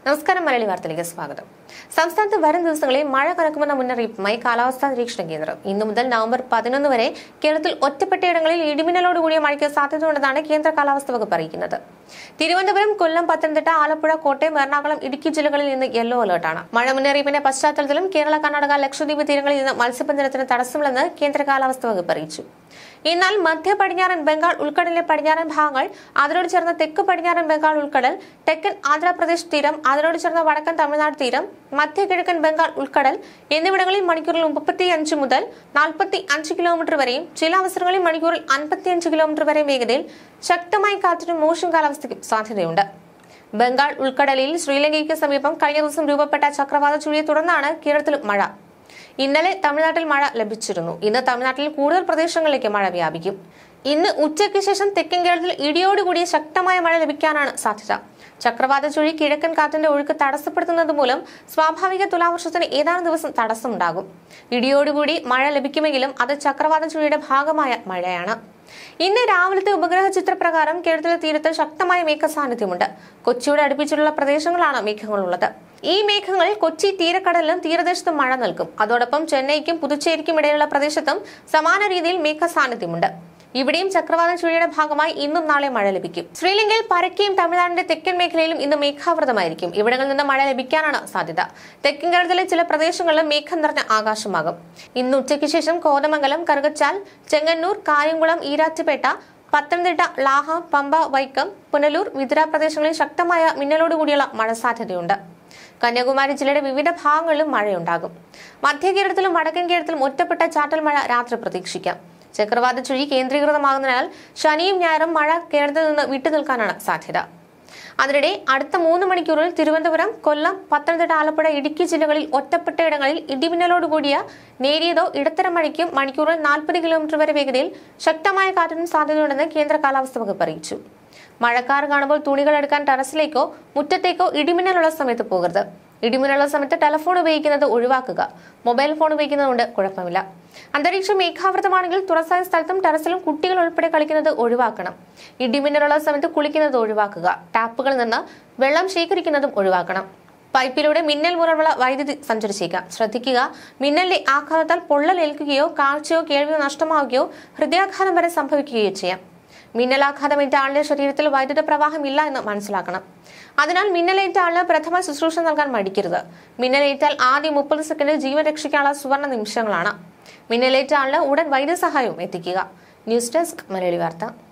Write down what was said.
നമസ്കാരം മലയാളി വാർത്തയിലേക്ക് സ്വാഗതം സംസ്ഥാനത്ത് വരും ദിവസങ്ങളിൽ മഴ കനക്കുമെന്ന മുന്നറിയിപ്പുമായി കാലാവസ്ഥാ നിരീക്ഷണ കേന്ദ്രം ഇന്നു മുതൽ നവംബർ പതിനൊന്ന് വരെ കേരളത്തിൽ ഒറ്റപ്പെട്ടയിടങ്ങളിൽ ഇടിമിന്നലോടുകൂടിയ മഴയ്ക്ക് സാധ്യതയുണ്ടെന്നാണ് കേന്ദ്ര കാലാവസ്ഥാ വകുപ്പ് അറിയിക്കുന്നത് തിരുവനന്തപുരം കൊല്ലം പത്തനംതിട്ട ആലപ്പുഴ കോട്ടയം എറണാകുളം ഇടുക്കി ജില്ലകളിൽ ഇന്ന് യെല്ലോ അലർട്ടാണ് മഴ മുന്നറിയിപ്പിന്റെ പശ്ചാത്തലത്തിലും കേരള കർണാടക ലക്ഷദ്വീപ് തീരങ്ങളിൽ ഇന്ന് മത്സ്യബന്ധനത്തിന് തടസ്സമില്ലെന്ന് കേന്ദ്ര കാലാവസ്ഥാ വകുപ്പ് അറിയിച്ചു എന്നാൽ മധ്യ പടിഞ്ഞാറൻ ബംഗാൾ ഉൾക്കടലിലെ പടിഞ്ഞാറൻ ഭാഗങ്ങൾ അതിനോട് ചേർന്ന തെക്ക് പടിഞ്ഞാറൻ ബംഗാൾ ഉൾക്കടൽ തെക്കൻ ആന്ധ്രാപ്രദേശ് തീരം അതിനോട് ചേർന്ന വടക്കൻ തമിഴ്നാട് തീരം മധ്യ കിഴക്കൻ ബംഗാൾ ഉൾക്കടൽ എന്നിവിടങ്ങളിൽ മണിക്കൂറിൽ മുപ്പത്തി അഞ്ച് മുതൽ നാൽപ്പത്തി അഞ്ച് കിലോമീറ്റർ വരെയും ചില അവസരങ്ങളിൽ മണിക്കൂറിൽ അൻപത്തിയഞ്ച് കിലോമീറ്റർ വരെ വേഗതയിൽ ശക്തമായി കാറ്റിനും മോശം കാലാവസ്ഥയ്ക്കും സാധ്യതയുണ്ട് ബംഗാൾ ഉൾക്കടലിൽ ശ്രീലങ്കയ്ക്ക് സമീപം കഴിഞ്ഞ ദിവസം രൂപപ്പെട്ട ചക്രവാത ചുഴിയെ തുടർന്നാണ് കേരളത്തിൽ മഴ ഇന്നലെ തമിഴ്നാട്ടിൽ മഴ ലഭിച്ചിരുന്നു ഇന്ന് തമിഴ്നാട്ടിൽ കൂടുതൽ പ്രദേശങ്ങളിലേക്ക് മഴ വ്യാപിക്കും ഇന്ന് ഉച്ചയ്ക്ക് ശേഷം തെക്കൻ കേരളത്തിൽ ഇടിയോടുകൂടിയ ശക്തമായ മഴ ലഭിക്കാനാണ് സാധ്യത ചക്രവാത ചുഴി കിഴക്കൻ കാറ്റിന്റെ ഒഴുക്ക് തടസ്സപ്പെടുത്തുന്നത് മൂലം സ്വാഭാവിക തുലാവർഷത്തിന് ഏതാനും ദിവസം തടസ്സമുണ്ടാകും ഇടിയോടുകൂടി മഴ ലഭിക്കുമെങ്കിലും അത് ചക്രവാത ചുഴിയുടെ ഭാഗമായ മഴയാണ് ഇന്ന് രാവിലത്തെ ഉപഗ്രഹ ചിത്രപ്രകാരം കേരളത്തിലെ തീരത്ത് ശക്തമായ മേഘ സാന്നിധ്യമുണ്ട് കൊച്ചിയോട് അടുപ്പിച്ചിട്ടുള്ള പ്രദേശങ്ങളാണ് മേഘങ്ങളുള്ളത് ഈ മേഘങ്ങൾ കൊച്ചി തീരക്കടലിലും തീരദേശത്തും മഴ നൽകും അതോടൊപ്പം ചെന്നൈക്കും പുതുച്ചേരിക്കും ഇടയിലുള്ള പ്രദേശത്തും സമാന രീതിയിൽ മേഘ സാന്നിധ്യമുണ്ട് ഇവിടെയും ചക്രവാത ചുഴിയുടെ ഭാഗമായി ഇന്നും നാളെ മഴ ലഭിക്കും ശ്രീലങ്കയിൽ പരക്കെയും തമിഴ്നാടിന്റെ തെക്കൻ മേഖലയിലും ഇന്ന് മേഘാവൃതമായിരിക്കും ഇവിടങ്ങളിൽ നിന്ന് മഴ ലഭിക്കാനാണ് സാധ്യത തെക്കൻ കേരളത്തിലെ ചില പ്രദേശങ്ങളിലും മേഘം നിറഞ്ഞ ആകാശമാകും ഇന്ന് ഉച്ചയ്ക്ക് ശേഷം കോതമംഗലം കറുകച്ചാൽ ചെങ്ങന്നൂർ കായംകുളം ഈരാറ്റുപേട്ട പത്തനംതിട്ട ലാഹ പമ്പ വൈക്കം പുനലൂർ വിതുര പ്രദേശങ്ങളിൽ ശക്തമായ മിന്നലോടുകൂടിയുള്ള മഴ സാധ്യതയുണ്ട് കന്യാകുമാരി ജില്ലയുടെ വിവിധ ഭാഗങ്ങളിലും മഴയുണ്ടാകും മധ്യ കേരളത്തിലും വടക്കൻ കേരളത്തിലും ഒറ്റപ്പെട്ട ചാറ്റൽ മഴ രാത്രി പ്രതീക്ഷിക്കാം ചക്രവാത ചുഴി കേന്ദ്രീകൃതമാകുന്നതിനാൽ ശനിയും ഞായറും മഴ കേരളത്തിൽ നിന്ന് വിട്ടുനിൽക്കാനാണ് സാധ്യത അതിനിടെ അടുത്ത മൂന്ന് മണിക്കൂറിൽ തിരുവനന്തപുരം കൊല്ലം പത്തനംതിട്ട ആലപ്പുഴ ഇടുക്കി ജില്ലകളിൽ ഒറ്റപ്പെട്ടയിടങ്ങളിൽ ഇടിമിന്നലോടുകൂടിയ നേരിയതോ ഇടത്തരം മഴയ്ക്കും മണിക്കൂറിൽ നാൽപ്പത് കിലോമീറ്റർ വരെ വേഗതയിൽ ശക്തമായ കാറ്റിനും സാധ്യതയുണ്ടെന്ന് കേന്ദ്ര കാലാവസ്ഥാ വകുപ്പ് അറിയിച്ചു മഴക്കാർ കാണുമ്പോൾ തുണികൾ എടുക്കാൻ ടെറസിലേക്കോ മുറ്റത്തേക്കോ ഇടിമിന്നലുള്ള സമയത്ത് പോകരുത് ഇടിമിന്നലുള്ള സമയത്ത് ടെലഫോൺ ഉപയോഗിക്കുന്നത് ഒഴിവാക്കുക മൊബൈൽ ഫോൺ ഉപയോഗിക്കുന്നതുകൊണ്ട് കുഴപ്പമില്ല അന്തരീക്ഷം മേഘാവൃതമാണെങ്കിൽ തുറസായ സ്ഥലത്തും ടെറസിലും കുട്ടികൾ ഉൾപ്പെടെ കളിക്കുന്നത് ഒഴിവാക്കണം ഇടിമിന്നലുള്ള സമയത്ത് കുളിക്കുന്നത് ഒഴിവാക്കുക ടാപ്പുകളിൽ നിന്ന് വെള്ളം ശേഖരിക്കുന്നതും ഒഴിവാക്കണം പൈപ്പിലൂടെ മിന്നൽ മുറവുള്ള വൈദ്യുതി സഞ്ചരിച്ചേക്കാം ശ്രദ്ധിക്കുക മിന്നലിന്റെ ആഘാതത്താൽ പൊള്ളലേൽക്കുകയോ കാഴ്ചയോ കേൾവിയോ നഷ്ടമാവുകയോ ഹൃദയാഘാതം വരെ സംഭവിക്കുകയോ ചെയ്യാം മിന്നലാഘാതമേറ്റ ആളുടെ ശരീരത്തിൽ വൈദ്യുത പ്രവാഹം ഇല്ല എന്ന് മനസ്സിലാക്കണം അതിനാൽ മിന്നലേറ്റ ആളിന് പ്രഥമ ശുശ്രൂഷ നൽകാൻ മടിക്കരുത് മിന്നലേറ്റാൽ ആദ്യ മുപ്പത് സെക്കൻഡ് ജീവൻ രക്ഷിക്കാനുള്ള സുവർണ നിമിഷങ്ങളാണ് മിന്നലേറ്റ ആളിന് ഉടൻ വൈദ്യസഹായവും എത്തിക്കുക ന്യൂസ് ഡെസ്ക് മലയാളി വാർത്ത